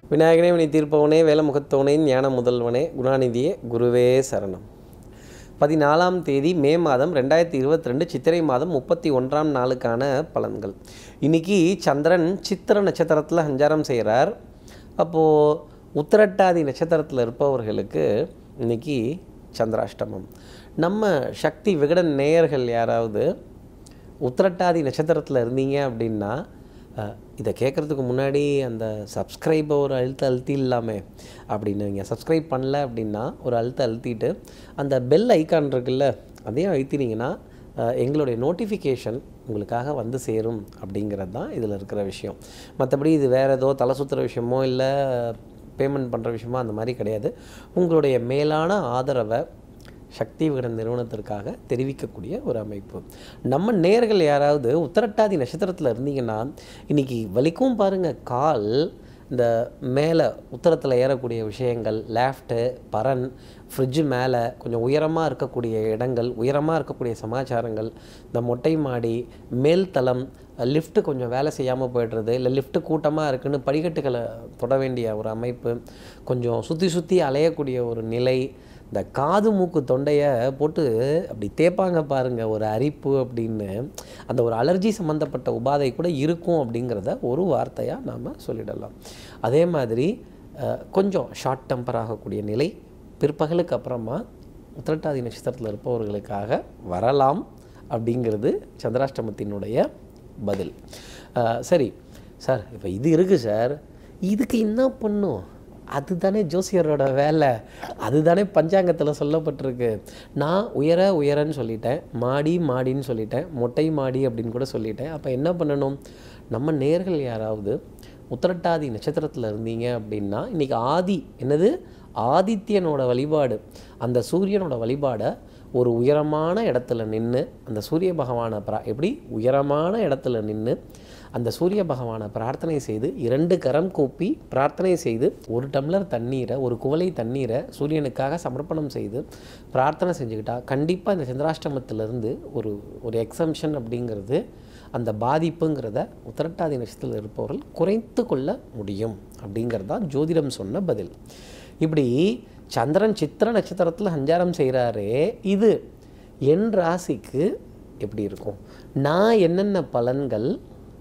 விநாயகனே வினை தீர்ப்பவனே வேலமுகத்தவனே ஞான முதல்வனே குணாநிதியே குருவே சரணம் பதினாலாம் தேதி மே மாதம் ரெண்டாயிரத்தி இருபத்தி ரெண்டு சித்திரை மாதம் முப்பத்தி ஒன்றாம் நாளுக்கான பலன்கள் இன்னைக்கு சந்திரன் சித்திர நட்சத்திரத்தில் சஞ்சாரம் செய்கிறார் அப்போது உத்திரட்டாதி நட்சத்திரத்தில் இருப்பவர்களுக்கு இன்னைக்கு சந்திராஷ்டமம் நம்ம சக்தி விகடன் நேயர்கள் யாராவது உத்திரட்டாதி நட்சத்திரத்தில் இருந்தீங்க அப்படின்னா அஹ், இதை கேட்குறதுக்கு முன்னாடி அந்த சப்ஸ்கிரைபை ஒரு அழுத்த அழுத்தி இல்லாமே அப்படின்னு நீங்கள் சப்ஸ்கிரைப் பண்ணல அப்படின்னா ஒரு அழுத்த அழுத்திட்டு அந்த பெல் ஐக்கான் இருக்குல்ல அதையும் அழுத்தினீங்கன்னா அஹ், எங்களுடைய நோட்டிஃபிகேஷன் உங்களுக்காக வந்து சேரும் அப்படிங்கிறது தான் இதில் இருக்கிற விஷயம் மற்றபடி இது வேறு ஏதோ தலை சுற்றுற விஷயமோ இல்லை பேமெண்ட் பண்ணுற விஷயமோ அந்த மாதிரி கிடையாது உங்களுடைய மேலான ஆதரவை சக்தி விகடன் நிறுவனத்திற்காக தெரிவிக்கக்கூடிய ஒரு அமைப்பு நம்ம நேர்கள் யாராவது உத்தரட்டாதி நட்சத்திரத்தில் இருந்தீங்கன்னா இன்னைக்கு வலிக்கும் பாருங்கள் கால் இந்த மேலே உத்தரத்தில் ஏறக்கூடிய விஷயங்கள் லேஃப்ட்டு பரன் ஃப்ரிட்ஜு மேலே கொஞ்சம் உயரமாக இருக்கக்கூடிய இடங்கள் உயரமாக இருக்கக்கூடிய சமாச்சாரங்கள் இந்த மொட்டை மாடி மேல் தளம் லிஃப்ட்டு கொஞ்சம் வேலை செய்யாமல் போய்டுறது இல்லை லிஃப்ட்டு கூட்டமாக இருக்குன்னு படிக்கட்டுகளை தொட வேண்டிய ஒரு அமைப்பு கொஞ்சம் சுற்றி சுற்றி அலையக்கூடிய ஒரு நிலை இந்த காது மூக்கு தொண்டையை போட்டு அப்படி தேய்ப்பாங்க பாருங்க ஒரு அரிப்பு அப்படின்னு அந்த ஒரு அலர்ஜி சம்மந்தப்பட்ட உபாதை கூட இருக்கும் அப்படிங்கிறத ஒரு வார்த்தையாக நாம் சொல்லிடலாம் அதே மாதிரி அஹ், கொஞ்சம் ஷார்ட் டெம்பர் ஆகக்கூடிய நிலை பிற்பகலுக்கு அப்புறமா உத்திரட்டாதி நட்சத்திரத்தில் இருப்பவர்களுக்காக வரலாம் அப்படிங்கிறது சந்திராஷ்டமத்தினுடைய பதில் அஹ், சரி சார் இப்போ இது இருக்குது சார் இதுக்கு என்ன பண்ணும் அதுதானே ஜோசியரோட வேலை அதுதானே பஞ்சாங்கத்தில் சொல்லப்பட்டிருக்கு நான் உயர உயரன்னு சொல்லிட்டேன் மாடி மாடின்னு சொல்லிட்டேன் மொட்டை மாடி அப்படின்னு கூட சொல்லிட்டேன் அப்போ என்ன பண்ணணும் நம்ம நேர்கள் யாராவது உத்திரட்டாதி நட்சத்திரத்தில் இருந்தீங்க அப்படின்னா இன்றைக்கி ஆதி என்னது ஆதித்யனோட வழிபாடு அந்த சூரியனோட வழிபாடை ஒரு உயரமான இடத்துல நின்று அந்த சூரிய பகவானை பிரா எப்படி உயரமான இடத்துல நின்று அந்த சூரிய பகவானை பிரார்த்தனை செய்து இரண்டு கரம் கூப்பி பிரார்த்தனை செய்து ஒரு டம்ளர் தண்ணீரை ஒரு குவளை தண்ணீரை சூரியனுக்காக சமர்ப்பணம் செய்து பிரார்த்தனை செஞ்சுக்கிட்டா கண்டிப்பாக இந்த சந்திராஷ்டமத்திலிருந்து ஒரு ஒரு எக்ஸம்ஷன் அப்படிங்கிறது அந்த பாதிப்புங்கிறத உத்திரட்டாதி நட்சத்திரத்தில் இருப்பவர்கள் குறைத்து கொள்ள முடியும் அப்படிங்கிறது தான் ஜோதிடம் சொன்ன பதில் இப்படி சந்திரன் சித்திர நட்சத்திரத்தில் சஞ்சாரம் செய்கிறாரே இது என் ராசிக்கு எப்படி இருக்கும் நான் என்னென்ன பலன்கள்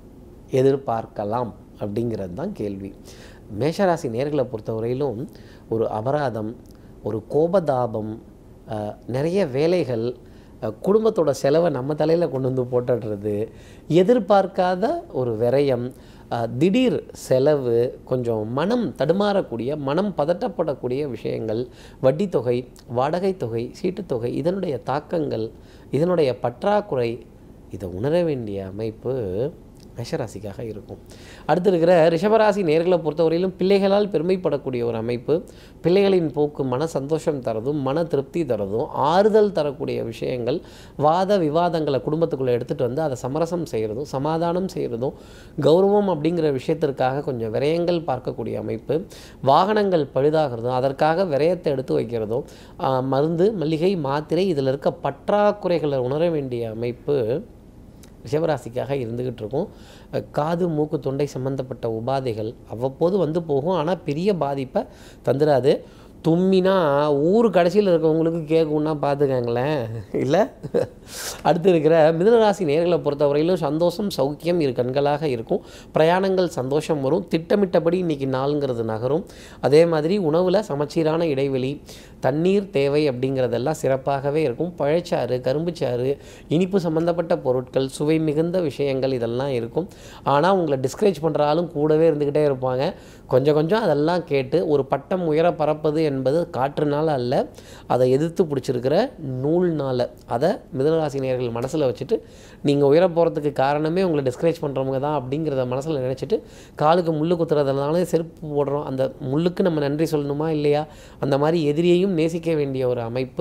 எதிர்பார்க்கலாம் அப்படிங்கிறது தான் கேள்வி மேஷராசி நேர்களை பொறுத்தவரையிலும் ஒரு அபராதம் ஒரு கோபதாபம் அஹ், நிறைய வேலைகள் அஹ், குடும்பத்தோட செலவை நம்ம தலையில் கொண்டு வந்து போட்டுடுறது எதிர்பார்க்காத ஒரு விரயம் அஹ், திடீர் செலவு கொஞ்சம் மனம் தடுமாறக்கூடிய மனம் பதட்டப்படக்கூடிய விஷயங்கள் வட்டித்தொகை வாடகை தொகை சீட்டுத்தொகை இதனுடைய தாக்கங்கள் இதனுடைய பற்றாக்குறை இதை உணர வேண்டிய அமைப்பு மேஷராசிக்காக இருக்கும் அடுத்து இருக்கிற ரிஷபராசி நேர்களை பொறுத்தவரையிலும் பிள்ளைகளால் பெருமைப்படக்கூடிய ஒரு அமைப்பு பிள்ளைகளின் போக்கு மன சந்தோஷம் தரதும் மன திருப்தி தரதும் ஆறுதல் தரக்கூடிய விஷயங்கள் வாத விவாதங்களை குடும்பத்துக்குள்ளே எடுத்துகிட்டு வந்து அதை சமரசம் செய்கிறதும் சமாதானம் செய்கிறதும் கௌரவம் அப்படிங்கிற விஷயத்திற்காக கொஞ்சம் விரயங்கள் பார்க்கக்கூடிய அமைப்பு வாகனங்கள் பழுதாகிறதும் அதற்காக விரயத்தை எடுத்து வைக்கிறதும் ஆஹ், மருந்து மல்லிகை மாத்திரை இதில் இருக்க பற்றாக்குறைகளை உணர வேண்டிய அமைப்பு ரிஷபராசிக்காக இருந்துக்கிட்டு இருக்கும் அஹ் காது மூக்கு தொண்டை சம்பந்தப்பட்ட உபாதைகள் அவ்வப்போது வந்து போகும் ஆனால் பெரிய பாதிப்பை தந்துடாது தும்மினா ஊர் கடைசியில் இருக்கவங்களுக்கு கேட்கும்னா பார்த்துக்கங்களேன் இல்லை அடுத்து இருக்கிற மிதுனராசி நேர்களை பொறுத்தவரையிலும் சந்தோஷம் சௌக்கியம் இரு கண்களாக இருக்கும் பிரயாணங்கள் சந்தோஷம் வரும் திட்டமிட்டபடி இன்றைக்கி நாளுங்கிறது நகரும் அதே மாதிரி உணவில் சமச்சீரான இடைவெளி தண்ணீர் தேவை அப்படிங்கிறதெல்லாம் சிறப்பாகவே இருக்கும் பழச்சாறு கரும்புச்சாறு இனிப்பு சம்மந்தப்பட்ட பொருட்கள் சுவை மிகுந்த விஷயங்கள் இதெல்லாம் இருக்கும் ஆனால் உங்களை டிஸ்கரேஜ் பண்ணுற ஆளும் கூடவே இருந்துக்கிட்டே இருப்பாங்க கொஞ்சம் கொஞ்சம் அதெல்லாம் கேட்டு ஒரு பட்டம் உயர பறப்பது என்பது காற்றுனால அல்ல அதை எதிர்த்து பிடிச்சிருக்கிற நூல்னால அதை மிதனராசினியர்கள் மனசில் வச்சுட்டு நீங்கள் உயர போகிறதுக்கு காரணமே உங்களை டிஸ்கரேஜ் பண்ணுறவங்க தான் அப்படிங்கிறத மனசில் நினச்சிட்டு காலுக்கு முள்ளு குத்துறதுனால செருப்பு போடுறோம் அந்த முள்ளுக்கு நம்ம நன்றி சொல்லணுமா இல்லையா அந்த மாதிரி எதிரியையும் நேசிக்க வேண்டிய ஒரு அமைப்பு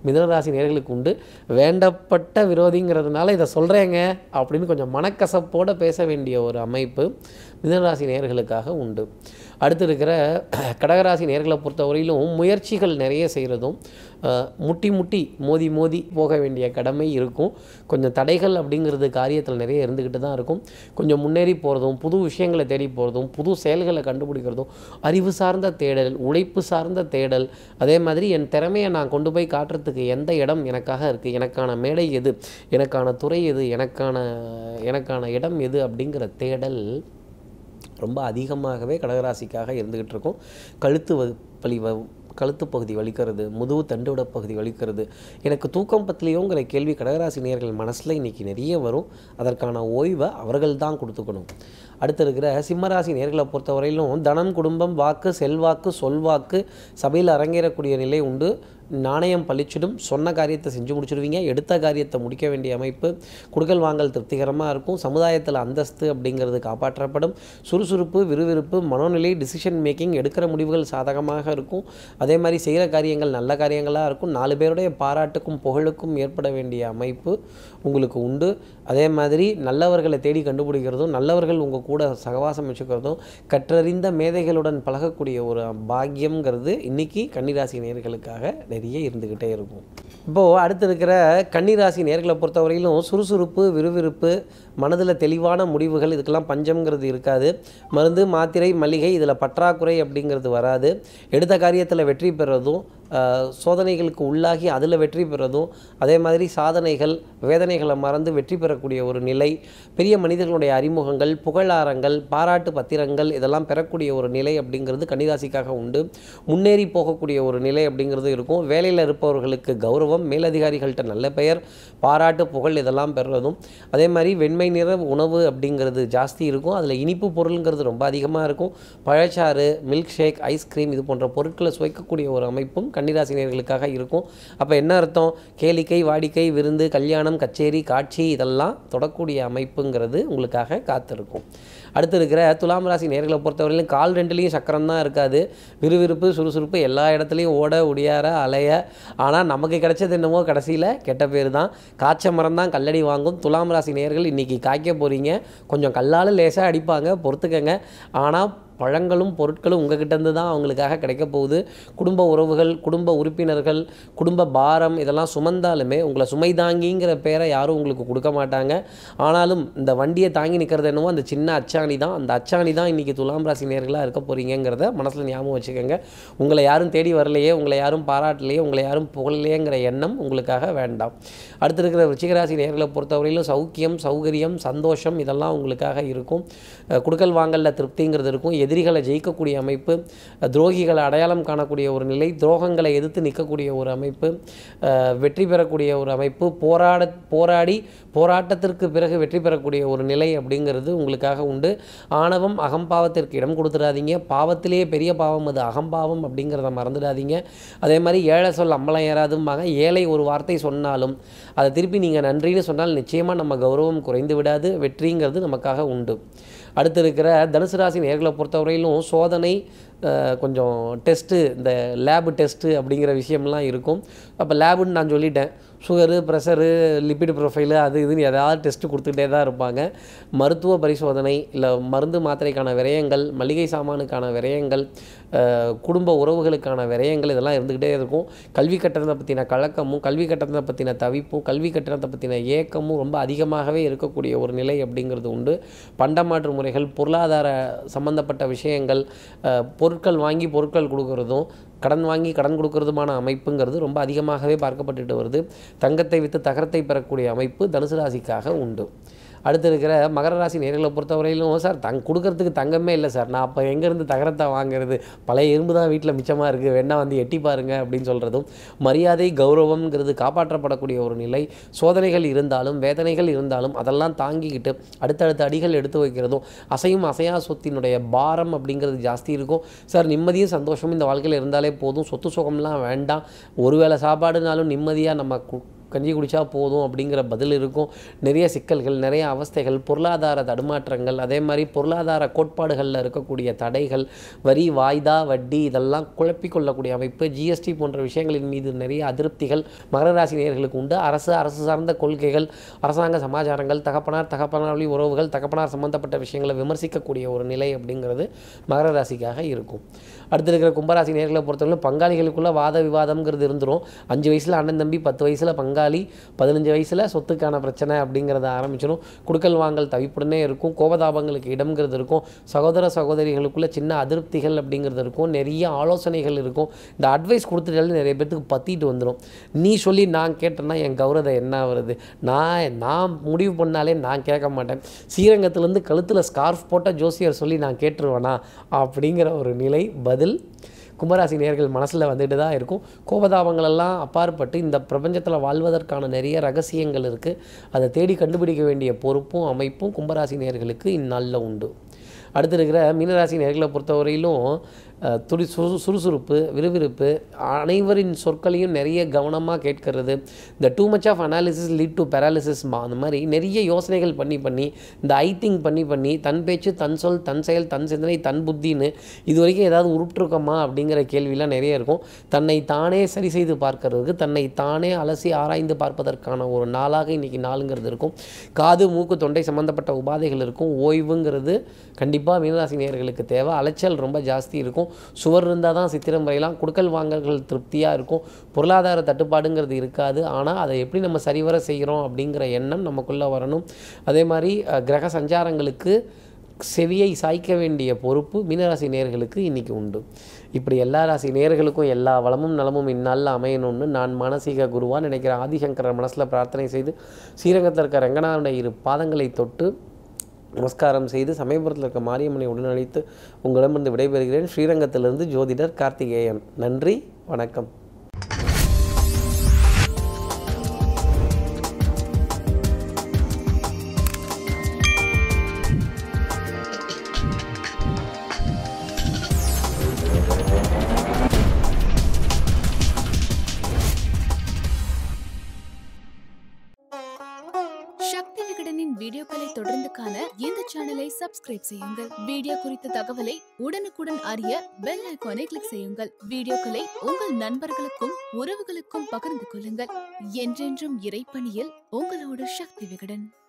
மிதனராசி நேர்களுக்கு உண்டு வேண்டப்பட்ட விரோதிங்கிறதுனால இதை சொல்கிறேங்க அப்படின்னு கொஞ்சம் மனக்கசப்போடு பேச வேண்டிய ஒரு அமைப்பு மிதனராசி நேர்களுக்காக உண்டு அடுத்து இருக்கிற கடகராசி நேர்களை பொறுத்தவரையிலும் முயற்சிகள் நிறைய செய்கிறதும் அஹ், முட்டி முட்டி மோதி மோதி போக வேண்டிய கடமை இருக்கும் கொஞ்சம் தடைகள் அப்படிங்கிறது காரியத்தில் நிறைய இருந்துக்கிட்டு தான் இருக்கும் கொஞ்சம் முன்னேறி போகிறதும் புது விஷயங்களை தேடி போகிறதும் புது செயல்களை கண்டுபிடிக்கிறதும் அறிவு சார்ந்த தேடல் உழைப்பு சார்ந்த தேடல் அதே மாதிரி என் திறமையை நான் கொண்டு போய் காட்டுறதுக்கு எந்த இடம் எனக்காக இருக்குது எனக்கான மேடை எது எனக்கான துறை எது எனக்கான எனக்கான இடம் எது அப்படிங்கிற தேடல் ரொம்ப அதிகமாகவே கடகராசிக்காக இருந்துக்கிட்டு இருக்கும் கழுத்து வ- வலி வ கழுத்து பகுதி வலிக்கிறது முதுகு தண்டுவிட பகுதி வலிக்கிறது எனக்கு தூக்கம் பத்தலையோங்கிற கேள்வி கடகராசி நேயர்கள் மனசில் இன்றைக்கி நிறைய வரும் அதற்கான ஓய்வை அவர்கள் தான் கொடுத்துக்கணும் அடுத்து இருக்கிற சிம்மராசி நேர்களை பொறுத்தவரையிலும் தனம் குடும்பம் வாக்கு செல்வாக்கு சொல்வாக்கு சபையில் அரங்கேறக்கூடிய நிலை உண்டு நாணயம் பளிச்சிடும் சொன்ன காரியத்தை செஞ்சு முடிச்சிடுவீங்க எடுத்த காரியத்தை முடிக்க வேண்டிய அமைப்பு குடுக்கல் வாங்கல் திருப்திகரமாக இருக்கும் சமுதாயத்தில் அந்தஸ்து அப்படிங்கிறது காப்பாற்றப்படும் சுறுசுறுப்பு விறுவிறுப்பு மனோநிலை டிசிஷன் மேக்கிங் எடுக்கிற முடிவுகள் சாதகமாக இருக்கும் அதே மாதிரி செய்கிற காரியங்கள் நல்ல காரியங்களாக இருக்கும் நாலு பேருடைய பாராட்டுக்கும் புகழுக்கும் ஏற்பட வேண்டிய அமைப்பு உங்களுக்கு உண்டு அதே மாதிரி நல்லவர்களை தேடி கண்டுபிடிக்கிறதும் நல்லவர்கள் உங்கள் கூட சகவாசம் வச்சுக்கிறதும் கற்றறிந்த மேதைகளுடன் பழகக்கூடிய ஒரு பாக்கியம்ங்கிறது இன்னைக்கு கன்னிராசி நேர்களுக்காக நிறைய இருந்துக்கிட்டே இருக்கும் இப்போது அடுத்து இருக்கிற கன்னிராசி நேர்களை பொறுத்தவரையிலும் சுறுசுறுப்பு விறுவிறுப்பு மனதில் தெளிவான முடிவுகள் இதுக்கெல்லாம் பஞ்சம்ங்கிறது இருக்காது மருந்து மாத்திரை மளிகை இதில் பற்றாக்குறை அப்படிங்கிறது வராது எடுத்த காரியத்தில் வெற்றி பெறதும் ஆஹ், சோதனைகளுக்கு உள்ளாகி அதில் வெற்றி பெறதும் அதே மாதிரி சாதனைகள் வேதனைகளை மறந்து வெற்றி பெறக்கூடிய ஒரு நிலை பெரிய மனிதர்களுடைய அறிமுகங்கள் புகழாரங்கள் பாராட்டு பத்திரங்கள் இதெல்லாம் பெறக்கூடிய ஒரு நிலை அப்படிங்கிறது கன்னிராசிக்காக உண்டு முன்னேறி போகக்கூடிய ஒரு நிலை அப்படிங்கிறது இருக்கும் வேலையில் இருப்பவர்களுக்கு கௌரவம் மேலதிகாரிகள்கிட்ட நல்ல பெயர் பாராட்டு புகழ் இதெல்லாம் பெறுறதும் அதே மாதிரி வெண்மை நிற உணவு அப்படிங்கிறது ஜாஸ்தி இருக்கும் அதில் இனிப்பு பொருளுங்கிறது ரொம்ப அதிகமாக இருக்கும் பழச்சாறு மில்க் ஷேக் ஐஸ்கிரீம் இது போன்ற பொருட்களை சுவைக்கக்கூடிய ஒரு அமைப்பும் கன்னிராசினியர்களுக்காக இருக்கும் அப்போ என்ன அர்த்தம் கேளிக்கை வாடிக்கை விருந்து கல்யாணம் கச்சேரி காட்சி இதெல்லாம் தொடக்கூடிய அமைப்புங்கிறது உங்களுக்காக காத்திருக்கும் அடுத்து இருக்கிற துலாம் ராசி நேர்களை பொறுத்தவரையிலும் கால் ரெண்டுலேயும் சக்கரம் தான் இருக்காது விறுவிறுப்பு சுறுசுறுப்பு எல்லா இடத்துலையும் ஓட ஒடியார அலைய ஆனால் நமக்கு கிடைச்சது என்னமோ கடைசியில் கெட்ட பேர் தான் காய்ச்ச மரம் தான் கல்லடி வாங்கும் துலாம் ராசி நேர்கள் இன்றைக்கி காய்க்க போகிறீங்க கொஞ்சம் கல்லால் லேசாக அடிப்பாங்க பொறுத்துக்கங்க ஆனால் பழங்களும் பொருட்களும் உங்ககிட்ட இருந்து தான் அவங்களுக்காக கிடைக்க போகுது குடும்ப உறவுகள் குடும்ப உறுப்பினர்கள் குடும்ப பாரம் இதெல்லாம் சுமந்தாலுமே உங்களை சுமை தாங்கிங்கிற பேரை யாரும் உங்களுக்கு கொடுக்க மாட்டாங்க ஆனாலும் இந்த வண்டியை தாங்கி நிற்கிறது என்னவோ அந்த சின்ன அச்சாணி தான் அந்த அச்சாணி தான் இன்றைக்கி துலாம் ராசி நேர்களாக இருக்க போகிறீங்கிறத மனசில் ஞாபகம் வச்சுக்கோங்க உங்களை யாரும் தேடி வரலையே உங்களை யாரும் பாராட்டலையே உங்களை யாரும் புகழலையேங்கிற எண்ணம் உங்களுக்காக வேண்டாம் அடுத்து இருக்கிற ரிச்சிகராசி நேர்களை பொறுத்தவரையிலும் சௌக்கியம் சௌகரியம் சந்தோஷம் இதெல்லாம் உங்களுக்காக இருக்கும் அஹ் குடுக்கல் வாங்கலில் திருப்திங்கிறது இருக்கும் எதிரிகளை ஜெயிக்கக்கூடிய அமைப்பு அஹ் துரோகிகளை அடையாளம் காணக்கூடிய ஒரு நிலை துரோகங்களை எதிர்த்து நிற்கக்கூடிய ஒரு அமைப்பு அஹ் வெற்றி பெறக்கூடிய ஒரு அமைப்பு போராட போராடி போராட்டத்திற்கு பிறகு வெற்றி பெறக்கூடிய ஒரு நிலை அப்படிங்கிறது உங்களுக்காக உண்டு ஆணவம் அகம்பாவத்திற்கு இடம் கொடுத்துடாதீங்க பாவத்திலேயே பெரிய பாவம் அது அகம்பாவம் அப்படிங்கிறத மறந்துடாதீங்க அதே மாதிரி ஏழை சொல் அம்பலம் ஏறாதும்பாங்க ஏழை ஒரு வார்த்தை சொன்னாலும் அதை திருப்பி நீங்கள் நன்றின்னு சொன்னால் நிச்சயமாக நம்ம கௌரவம் குறைந்து விடாது வெற்றிங்கிறது நமக்காக உண்டு அடுத்து இருக்கிற தனுசு ராசி நேர்களை பொறுத்தவரையிலும் சோதனை அஹ், கொஞ்சம் டெஸ்ட்டு இந்த லேபு டெஸ்ட்டு அப்படிங்கிற விஷயம்லாம் இருக்கும் அப்போ லேபுன்னு நான் சொல்லிட்டேன் சுகரு ப்ரெஷரு லிப்பிட் ப்ரொஃபைலு அது இதுன்னு ஏதாவது டெஸ்ட்டு கொடுத்துக்கிட்டே தான் இருப்பாங்க மருத்துவ பரிசோதனை இல்லை மருந்து மாத்திரைக்கான விரயங்கள் மளிகை சாமானுக்கான விரயங்கள் அஹ், குடும்ப உறவுகளுக்கான விரயங்கள் இதெல்லாம் இருந்துக்கிட்டே இருக்கும் கல்வி கட்டணத்தை பற்றின கலக்கமும் கல்வி கட்டணத்தை பற்றின தவிப்பும் கல்வி கட்டணத்தை பற்றின ஏக்கமும் ரொம்ப அதிகமாகவே இருக்கக்கூடிய ஒரு நிலை அப்படிங்கிறது உண்டு பண்டமாற்று முறைகள் பொருளாதார சம்பந்தப்பட்ட விஷயங்கள் அஹ், பொருட்கள் வாங்கி பொருட்கள் கொடுக்கறதும் கடன் வாங்கி கடன் கொடுக்கறதுமான அமைப்புங்கிறது ரொம்ப அதிகமாகவே பார்க்கப்பட்டுட்டு வருது தங்கத்தை விற்று தகரத்தை பெறக்கூடிய அமைப்பு தனுசு ராசிக்காக உண்டு அடுத்து இருக்கிற மகர ராசி நேர்களை பொறுத்தவரையிலும் சார் தங் கொடுக்கறதுக்கு தங்கமே இல்லை சார் நான் அப்போ எங்கேருந்து தகரத்தை வாங்குறது பழைய இரும்பு தான் வீட்டில் மிச்சமாக இருக்குது வேணா வந்து எட்டி பாருங்க அப்படின்னு சொல்கிறதும் மரியாதை கௌரவம்ங்கிறது காப்பாற்றப்படக்கூடிய ஒரு நிலை சோதனைகள் இருந்தாலும் வேதனைகள் இருந்தாலும் அதெல்லாம் தாங்கிக்கிட்டு அடுத்தடுத்த அடிகள் எடுத்து வைக்கிறதும் அசையும் அசையா சொத்தினுடைய பாரம் அப்படிங்கிறது ஜாஸ்தி இருக்கும் சார் நிம்மதியும் சந்தோஷமும் இந்த வாழ்க்கையில் இருந்தாலே போதும் சொத்து சுகம்லாம் வேண்டாம் ஒருவேளை சாப்பாடுனாலும் நிம்மதியாக நம்ம கு- கஞ்சி குடித்தா போதும் அப்படிங்கிற பதில் இருக்கும் நிறைய சிக்கல்கள் நிறைய அவஸ்தைகள் பொருளாதார தடுமாற்றங்கள் அதே மாதிரி பொருளாதார கோட்பாடுகளில் இருக்கக்கூடிய தடைகள் வரி வாய்தா வட்டி இதெல்லாம் குழப்பிக் கொள்ளக்கூடிய அமைப்பு ஜிஎஸ்டி போன்ற விஷயங்களின் மீது நிறைய அதிருப்திகள் மகர ராசி நேயர்களுக்கு உண்டு அரசு அரசு சார்ந்த கொள்கைகள் அரசாங்க சமாச்சாரங்கள் தகப்பனார் தகப்பனார் வழி உறவுகள் தகப்பனார் சம்பந்தப்பட்ட விஷயங்களை விமர்சிக்கக்கூடிய ஒரு நிலை அப்படிங்கிறது மகர ராசிக்காக இருக்கும் அடுத்து இருக்கிற கும்பராசி நேர்களை பொறுத்தவரை பங்காளிகளுக்குள்ள வாத விவாதம்ங்கிறது இருந்துரும் அஞ்சு வயசில் அண்ணன் தம்பி பத்து வயசில் பங்காளி பதினஞ்சு வயசில் சொத்துக்கான பிரச்சனை அப்படிங்கிறத ஆரம்பிச்சிடும் குடுக்கல் வாங்கல் தவிப்புடனே இருக்கும் கோபதாபங்களுக்கு இடம்ங்கிறது இருக்கும் சகோதர சகோதரிகளுக்குள்ள சின்ன அதிருப்திகள் அப்படிங்கிறது இருக்கும் நிறைய ஆலோசனைகள் இருக்கும் இந்த அட்வைஸ் கொடுத்துட்டாலே நிறைய பேர்த்துக்கு பற்றிட்டு வந்துடும் நீ சொல்லி நான் கேட்டேன்னா என் கௌரவம் என்ன வருது நான் நான் முடிவு பண்ணாலே நான் கேட்க மாட்டேன் ஸ்ரீரங்கத்துலேருந்து கழுத்தில் ஸ்கார்ஃப் போட்ட ஜோசியர் சொல்லி நான் கேட்டுருவேனா அப்படிங்கிற ஒரு நிலை பதில் கும்பராசி நேர்கள் மனசில் வந்துட்டு தான் இருக்கும் கோபதாபங்கள் எல்லாம் அப்பாற்பட்டு இந்த பிரபஞ்சத்தில் வாழ்வதற்கான நிறைய ரகசியங்கள் இருக்குது அதை தேடி கண்டுபிடிக்க வேண்டிய பொறுப்பும் அமைப்பும் கும்பராசி நேர்களுக்கு இந்நாளில் உண்டு அடுத்து இருக்கிற மீனராசி நேர்களை பொறுத்தவரையிலும் அஹ், துடி சுறு சுறுசுறுப்பு விறுவிறுப்பு அனைவரின் சொற்களையும் நிறைய கவனமாக கேட்கறது இந்த too much of analysis lead to பெராலிசிஸ்மா அந்த மாதிரி நிறைய யோசனைகள் பண்ணி பண்ணி இந்த ஐ திங்க் பண்ணி பண்ணி தன் பேச்சு தன் சொல் தன் செயல் தன் சிந்தனை தன் புத்தின்னு இது வரைக்கும் ஏதாவது உருட்டிருக்கோமா அப்படிங்கிற கேள்விலாம் நிறைய இருக்கும் தன்னை தானே சரி செய்து பார்க்கறதுக்கு தன்னை தானே அலசி ஆராய்ந்து பார்ப்பதற்கான ஒரு நாளாக இன்றைக்கி நாளுங்கிறது இருக்கும் காது மூக்கு தொண்டை சம்மந்தப்பட்ட உபாதைகள் இருக்கும் ஓய்வுங்கிறது கண்டிப்பாக மீனராசி நேயர்களுக்கு தேவை அலைச்சல் ரொம்ப ஜாஸ்தி இருக்கும் சுவர் இருந்தால் தான் சித்திரம் வரையலாம் குடுக்கல் வாங்கல்கள் திருப்தியாக இருக்கும் பொருளாதார தட்டுப்பாடுங்கிறது இருக்காது ஆனால் அதை எப்படி நம்ம சரிவர செய்கிறோம் அப்படிங்கிற எண்ணம் நமக்குள்ளே வரணும் அதே மாதிரி அஹ், கிரக சஞ்சாரங்களுக்கு செவியை சாய்க்க வேண்டிய பொறுப்பு மீனராசி நேர்களுக்கு இன்னைக்கு உண்டு இப்படி எல்லா ராசி நேர்களுக்கும் எல்லா வளமும் நலமும் இந்நாளில் அமையணும்னு நான் மானசீக குருவா நினைக்கிற ஆதிசங்கரர் மனசில் பிரார்த்தனை செய்து ஸ்ரீரங்கத்தில் இருக்க ரங்கநாதனுடைய இரு பாதங்களை தொட்டு நமஸ்காரம் செய்து சமயபுரத்தில் இருக்க மாரியம்மனை உடனழைத்து உங்களிடமிருந்து விடைபெறுகிறேன் ஸ்ரீரங்கத்திலிருந்து ஜோதிடர் கார்த்திகேயன் நன்றி வணக்கம் சக்தி விகடனின் வீடியோக்களை தொடர்ந்து காண இந்த சேனலை சப்ஸ்கிரைப் செய்யுங்கள் வீடியோ குறித்த தகவலை உடனுக்குடன் அறிய பெல் ஐகானை கிளிக் செய்யுங்கள் வீடியோக்களை உங்கள் நண்பர்களுக்கும் உறவுகளுக்கும் பகிர்ந்து கொள்ளுங்கள் என்றென்றும் இறைப்பணியில் உங்களோட சக்தி விகடன்